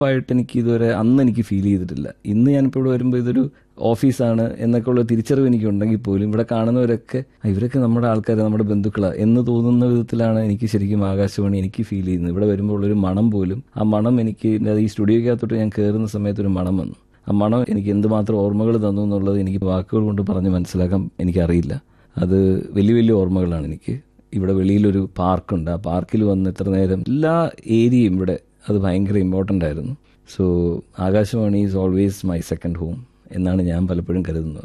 ആയിട്ട് എനിക്ക് ഇതുവരെ അന്ന് എനിക്ക് ഫീൽ ചെയ്തിട്ടില്ല ഇന്ന് ഞാനിപ്പോൾ ഇവിടെ വരുമ്പോൾ ഇതൊരു ഓഫീസാണ് എന്നൊക്കെ ഉള്ള തിരിച്ചറിവ് എനിക്ക് ഉണ്ടെങ്കിൽ പോലും ഇവിടെ കാണുന്നവരൊക്കെ "ആ, ഇവരൊക്കെ നമ്മുടെ ആൾക്കാർ നമ്മുടെ ബന്ധുക്കളാണ് എന്ന് തോന്നുന്ന വിധത്തിലാണ് എനിക്ക് ശരിക്കും ആകാശവാണി എനിക്ക് ഫീൽ ചെയ്യുന്നത് ഇവിടെ വരുമ്പോൾ ഉള്ളൊരു മണം പോലും ആ മണം എനിക്ക് ഈ സ്റ്റുഡിയോയ്ക്കകത്തോട്ട് ഞാൻ കയറുന്ന സമയത്ത് ഒരു മണം വന്നു ആ മണം എനിക്ക് എന്തുമാത്രം ഓർമ്മകൾ തന്നു എന്നുള്ളത് എനിക്ക് വാക്കുകൾ കൊണ്ട് പറഞ്ഞ് മനസ്സിലാക്കാൻ എനിക്കറിയില്ല അത് വലിയ വലിയ ഓർമ്മകളാണ് എനിക്ക് ഇവിടെ വെളിയിലൊരു പാർക്കുണ്ട് ആ പാർക്കിൽ വന്ന് ഇത്ര നേരം എല്ലാ ഏരിയയും ഇവിടെ അത് ഭയങ്കര ഇമ്പോർട്ടൻ്റ് ആയിരുന്നു so Akashvani is always my second home എന്നാണ് ഞാൻ പലപ്പോഴും കരുതുന്നത്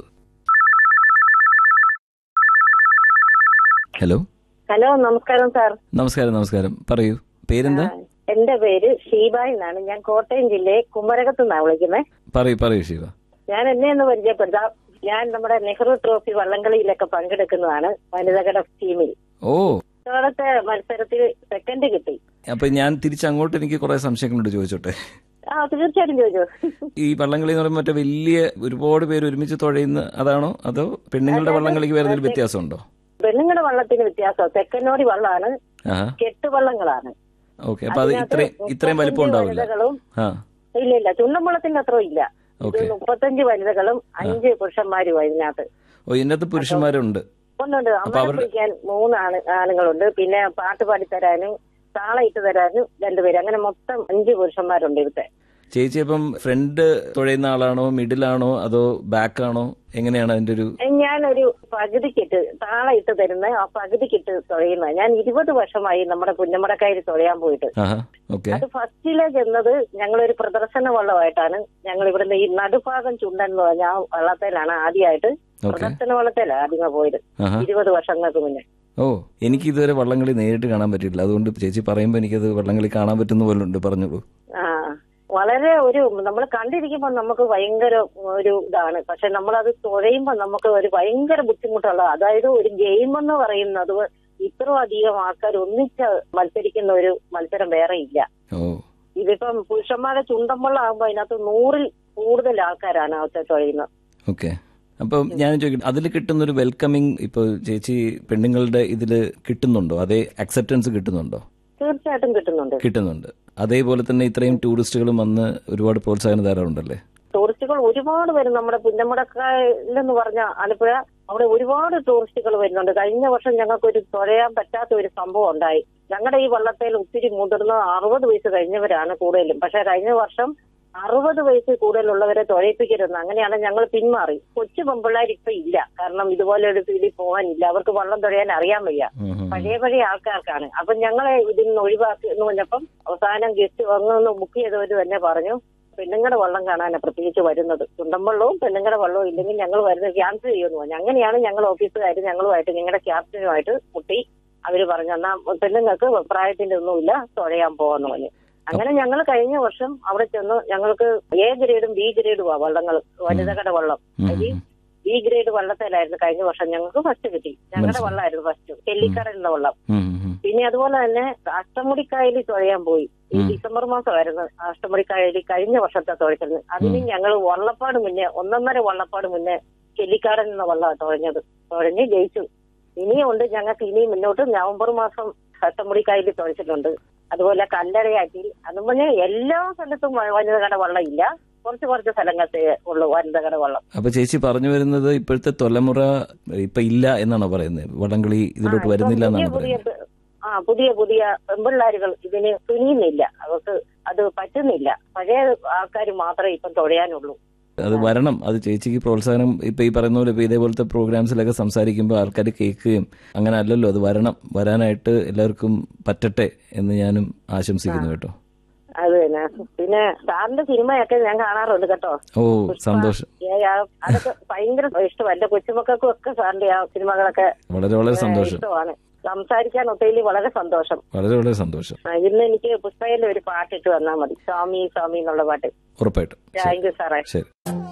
ഹലോ ഹലോ നമസ്കാരം സാർ നമസ്കാരം നമസ്കാരം പറയൂ പേരെന്താ എന്റെ പേര് ഷീബ എന്നാണ് ഞാൻ കോട്ടയം ജില്ലയെ കുമരകത്തു നിന്നാണ് വിളിക്കുന്നത് പറയൂ പറയൂ ശിവ ഞാൻ എന്നെ ഒന്ന് പരിചയപ്പെടുത്താം ഞാൻ നമ്മുടെ നെഹ്റു ട്രോഫി വള്ളംകളിയിലൊക്കെ പങ്കെടുക്കുന്നതാണ് വനിതകളുടെ ടീമിൽ ഓ ഇത്തവണത്തെ മത്സരത്തിൽ സെക്കൻഡ് കിട്ടി അപ്പൊ ഞാൻ തിരിച്ചങ്ങോട്ട് എനിക്ക് കുറെ സംശയങ്ങളുണ്ട് ചോദിച്ചോട്ടെ ആ തീർച്ചയായിട്ടും ചോദിച്ചു ഈ വള്ളംകളി എന്ന് പറയുമ്പോൾ മറ്റേ വലിയ ഒരുപാട് പേര് ഒരുമിച്ച് തുഴയുന്ന അതാണോ അതോ പെണ്ണുങ്ങളുടെ വള്ളംകളിക്ക് വേറെ എന്തെങ്കിലും വ്യത്യാസമുണ്ടോ പെണ്ണുങ്ങളുടെ വള്ളത്തിന് വ്യത്യാസം തെക്കനോടി വള്ളമാണ് ആഹാ കെട്ടുവള്ളങ്ങളാണ് ഓക്കെ അപ്പൊ അത് ഇത്രയും ഇത്രയും വലിപ്പം ഉണ്ടാവില്ല വനിതകളും ആ ഇല്ല ഇല്ല ചുണ്ടൻവള്ളത്തിന്റെ അത്ര ഇല്ല ഇത് ഓക്കെ മുപ്പത്തഞ്ച് വനിതകളും അഞ്ച് പുരുഷന്മാരും അതിനകത്ത് ഓ ഇതിനകത്ത് പുരുഷന്മാരുണ്ട് ഒന്നുണ്ട് അമ്മ അവരുടെ- പിടിക്കാൻ മൂന്ന് ആണ് ആണുങ്ങളുണ്ട് പിന്നെ പാട്ട് പാടി തരാനും താള ഇട്ട് തരാനും രണ്ടുപേര് അങ്ങനെ മൊത്തം അഞ്ച് പുരുഷന്മാരുണ്ട് ഇവിടുത്തെ ചേച്ചി അപ്പം ഫ്രണ്ട് തുഴയുന്ന ആളാണോ മിഡിലാണോ അതോ ബാക്ക് ആണോ എങ്ങനെയാണ് അതിന്റെ ഒരു ഞാനൊരു പകുതിക്കിട്ട് താള ഇട്ട് തരുന്ന ആ പകുതിക്കിട്ട് തുഴയുന്ന ഞാൻ ഇരുപത് വർഷമായി നമ്മുടെ പുന്നമടക്കാരി തുഴയാൻ പോയിട്ട് ആഹാ ഓക്കെ അത് ഫസ്റ്റിലെ ചെന്നത് ഞങ്ങളൊരു പ്രദർശന വള്ളമായിട്ടാണ് ഞങ്ങൾ ഇവിടുന്ന് ഈ നടുഭാഗം ചുണ്ടൻ എന്ന് പറഞ്ഞ ആ വള്ളത്തിലാണ് ആദ്യമായിട്ട് ഓക്കെ പ്രദർശന വള്ളത്തിലാണ് ആദ്യമേ പോയത് ആഹാ ഇരുപത് വർഷങ്ങൾക്ക് മുന്നേ ഓ എനിക്ക് ഇതുവരെ വള്ളംകളി നേരിട്ട് കാണാൻ പറ്റിയിട്ടില്ല അതുകൊണ്ട് ചേച്ചി പറയുമ്പോൾ എനിക്കത് വള്ളംകളി കാണാൻ പറ്റുന്ന പോലെ ഉണ്ട് പറഞ്ഞോളൂ ആ വളരെ ഒരു നമ്മൾ കണ്ടിരിക്കുമ്പോൾ നമുക്ക് ഭയങ്കര ഒരു ഇതാണ് പക്ഷെ നമ്മളത് തുഴയുമ്പോൾ നമുക്ക് ഒരു ഭയങ്കര ബുദ്ധിമുട്ടുള്ള അതായത് ഒരു ഗെയിം എന്ന് പറയുന്നത് ഇത്ര അധികം ആൾക്കാർ ഒന്നിച്ച് മത്സരിക്കുന്ന ഒരു മത്സരം വേറെ ഇല്ല ഓ ഇതിപ്പം പുരുഷന്മാരെ ചുണ്ടമ്പള്ളം ആകുമ്പോൾ അതിനകത്ത് നൂറിൽ കൂടുതൽ ആൾക്കാരാണ് അകത്തെ തുഴയുന്നത് ഓക്കെ അപ്പം ഞാൻ ചോദിക്കട്ടെ അതിൽ കിട്ടുന്ന ഒരു വെൽക്കമിങ് ഇപ്പോൾ ചേച്ചി പെണ്ണുങ്ങളുടെ ഇതിൽ കിട്ടുന്നുണ്ടോ അതേ അക്സെപ്റ്റൻസ് കിട്ടുന്നുണ്ടോ തീർച്ചയായിട്ടും കിട്ടുന്നുണ്ട് കിട്ടുന്നുണ്ട് അതേപോലെ തന്നെ ഇത്രയും ടൂറിസ്റ്റുകളും വന്ന് ഒരുപാട് പ്രോത്സാഹനം തരാറുണ്ടല്ലേ ടൂറിസ്റ്റുകൾ ഒരുപാട് വരും നമ്മുടെ പുന്നമടക്കായലെന്ന് പറഞ്ഞ ആലപ്പുഴ അവിടെ ഒരുപാട് ടൂറിസ്റ്റുകൾ വരുന്നുണ്ട് കഴിഞ്ഞ വർഷം ഞങ്ങൾക്ക് ഒരു തുഴയാൻ പറ്റാത്ത ഒരു സംഭവം ഉണ്ടായി ഞങ്ങളുടെ ഈ വള്ളത്തേൽ ഒത്തിരി മുതിർന്ന അറുപത് വയസ്സ് കഴിഞ്ഞവരാണ് കൂടുതലും പക്ഷെ കഴിഞ്ഞ വർഷം അറുപത് വയസ്സ് കൂടുതലുള്ളവരെ തുഴയിപ്പിക്കരുതെന്ന് അങ്ങനെയാണ് ഞങ്ങൾ പിന്മാറി കൊച്ചു പെമ്പിള്ളേർ ഇപ്പൊ ഇല്ല കാരണം ഇതുപോലെ ഒരു ഫീൽഡിൽ പോകാനില്ല അവർക്ക് വള്ളം തുഴയാൻ അറിയാൻ വയ്യ ഉം ഉം ഉം. പഴയ പഴയ ആൾക്കാർക്കാണ് അപ്പൊ ഞങ്ങളെ ഇതിൽ നിന്ന് ഒഴിവാക്കി എന്ന് പറഞ്ഞപ്പം അവസാനം ഗസ്റ്റ് വന്നൊന്ന് ബുക്ക് ചെയ്തവര് തന്നെ പറഞ്ഞു പെണ്ണുങ്ങളുടെ വള്ളം കാണാനാണ് പ്രത്യേകിച്ച് വരുന്നത് ചുണ്ടൻവള്ളവും പെണ്ണുങ്ങളുടെ വള്ളവും ഇല്ലെങ്കിൽ ഞങ്ങൾ വരുന്നത് ക്യാൻസൽ ചെയ്യുമെന്ന് പറഞ്ഞു അങ്ങനെയാണ് ഞങ്ങൾ ഓഫീസുകാർ ഞങ്ങളുമായിട്ട് നിങ്ങളുടെ ക്യാപ്റ്റനുമായിട്ട് മുട്ടി അവര് പറഞ്ഞു എന്നാ പെണ്ണുങ്ങൾക്ക് പ്രായത്തിന്റെ ഒന്നുമില്ല തുഴയാൻ പോവാന്ന് പറഞ്ഞു അങ്ങനെ ഞങ്ങൾ കഴിഞ്ഞ വർഷം അവിടെ ചെന്ന് ഞങ്ങൾക്ക് എ ഗ്രേഡും ബി ഗ്രേഡും ആ വള്ളങ്ങൾ വനിതകളുടെ വള്ളം ഉം അരി ഉം. ബി ഗ്രേഡ് വള്ളത്തിലായിരുന്നു കഴിഞ്ഞ വർഷം ഞങ്ങൾക്ക് ഫസ്റ്റ് കിട്ടി ഞങ്ങളുടെ മനസ്സിലായി. വള്ളമായിരുന്നു ഫസ്റ്റ് ചെല്ലിക്കടലിന്റെ വള്ളം ഉം ഉം ഉം. പിന്നെ അതുപോലെ തന്നെ അഷ്ടമുടിക്കായലിൽ തുഴയാൻ പോയി ഈ ഉം. ഡിസംബർ മാസമായിരുന്നു അഷ്ടമുടിക്കായലിൽ കഴിഞ്ഞ വർഷത്തെ തുഴച്ചത് അതിന് ഞങ്ങൾ വള്ളപ്പാട് മുന്നേ ഒന്നൊന്നര വള്ളപ്പാട് മുന്നേ ചെല്ലിക്കാടൻ എന്ന വള്ളമാണ് തുഴഞ്ഞത് തുഴഞ്ഞ് ജയിച്ചു ഇനിയുണ്ട് ഞങ്ങൾക്ക് ഇനി മുന്നോട്ട് നവംബർ മാസം അഷ്ടമുടിക്കായലിൽ തുഴച്ചിട്ടുണ്ട് അതുപോലെ കല്ലടയാറ്റിൽ അതും പറഞ്ഞ് എല്ലാ സ്ഥലത്തും വ- വനിതകളുടെ വള്ളം ഇല്ല കുറച്ച് കുറച്ച് സ്ഥലങ്ങൾക്കേ ഉള്ളൂ വനിതകളുടെ വള്ളം അപ്പൊ ചേച്ചി പറഞ്ഞു വരുന്നത് ഇപ്പോഴത്തെ തലമുറ ഇപ്പൊ ഇല്ല എന്നാണോ പറയുന്നത് വള്ളംകളി ഇതിലോട്ട് ആ, വരുന്നില്ല ഇപ്പം എന്നാണ് പുതിയ പറയുന്നത് പുതിയ ആ പുതിയ പുതിയ പെമ്പിള്ളാരുകൾ ഇതിന് തുനിയുന്നില്ല അവർക്ക് അത് പറ്റുന്നില്ല പഴയ ആൾക്കാർ മാത്രമേ ഇപ്പം തുഴയാനുള്ളൂ അത് വരണം അത് ചേച്ചിക്ക് പ്രോത്സാഹനം ഇപ്പൊ ഈ പറയുന്ന പോലെ ഇപ്പൊ ഇതേപോലത്തെ പ്രോഗ്രാംസിലൊക്കെ സംസാരിക്കുമ്പോൾ ആൾക്കാർ കേൾക്കുകയും അങ്ങനെ അല്ലല്ലോ അത് വരണം വരാനായിട്ട് എല്ലാവർക്കും പറ്റട്ടെ എന്ന് ഞാനും ആശംസിക്കുന്നു കേട്ടോ അത് തന്നെ പിന്നെ സാറിന്റെ സിനിമയൊക്കെ ഞാൻ കാണാറുണ്ട് കേട്ടോ ഓ സന്തോഷം ഏ, ആ, അതൊക്കെ ഭയങ്കര ഇഷ്ടമാണ് എന്റെ കൊച്ചുമക്കൾക്കും ഒക്കെ സാറിന്റെ ആ സിനിമകളൊക്കെ വളരെ വളരെ സന്തോഷം ഇഷ്ടമാണ് സംസാരിക്കാൻ ഒത്തയിൽ വളരെ സന്തോഷം വളരെ വളരെ സന്തോഷം ആ, ഇന്ന് എനിക്ക് പുഷ്പയിലെ ഒരു പാട്ടിട്ട് വന്നാൽ മതി സ്വാമി സ്വാമി എന്നുള്ള പാട്ട് ഉറപ്പായിട്ടും ശരി താങ്ക് യു സാറേ ശരി